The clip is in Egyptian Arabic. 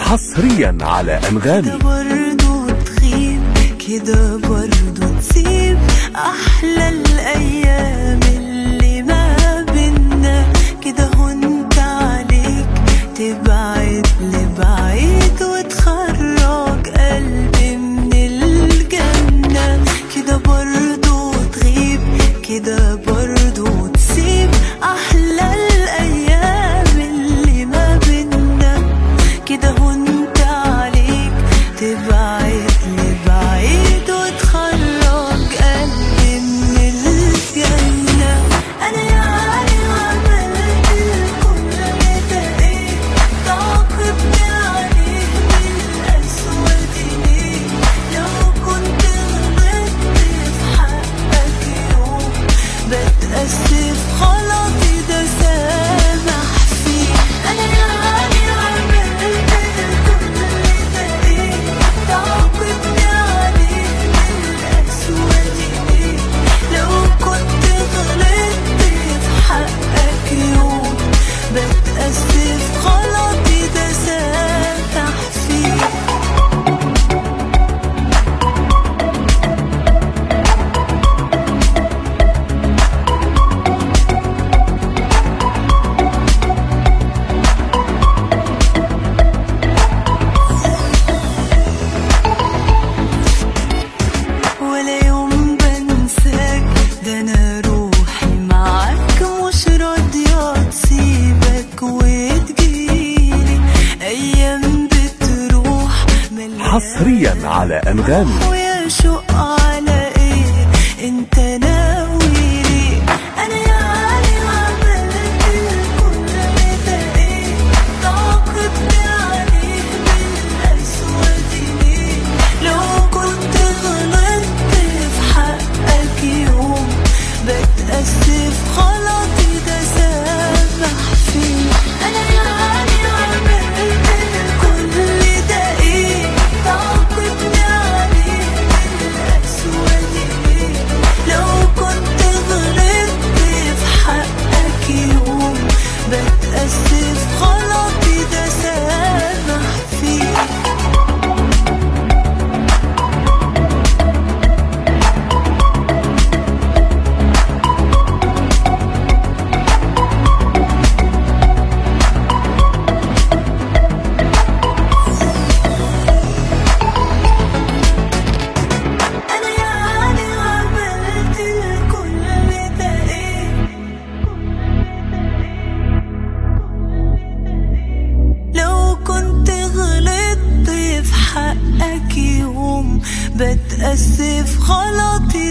حصريا على كده أنغامي برضو تغيب كده برضو تسيب احلى الايام اللي ما بينا كده هنت عليك تبعد لبعيد وتخرج قلبي من الجنة كده برضو تغيب كده برضو تسيب احلى الايام اللي ما بينا كده هنت عليك تبعد لبعيد وتخرج قلبي من الجنة أنا يعني عملت الكل ده إيه تعاقبني عليه بالأسود ليه لو كنت غلطت في حقك يوم بتأسف غلطي ده سامح فيه أنا يعني عملت الكل ده إيه تعاقبني عليه بالأسود ليه لو كنت غلطت في حقك يوم بتأسف غلطي ده سامح فيه ولا يوم بنساك ده انا روحي معاك مش راضية تسيبك وتجيلي ايام بتروح مليانة حصريا على أنغامي ويا شوق على ايه انت ناوي ليه انا يعني عملت الكل ده ايه تعاقبني عليه بالاسود ليه لو كنت غلطت في حقك يوم بتأسف غلطي ده سامح فيه انا يعني عملت الكل ده ايه تعاقبني عليه بالاسود ليه لو كنت غلطت في حقك يوم بتأسف غلطي ده سامح فيه أنا يعني عملت الكل ده إيه لو كنت غلطت في حقك يوم بتأسف غلطي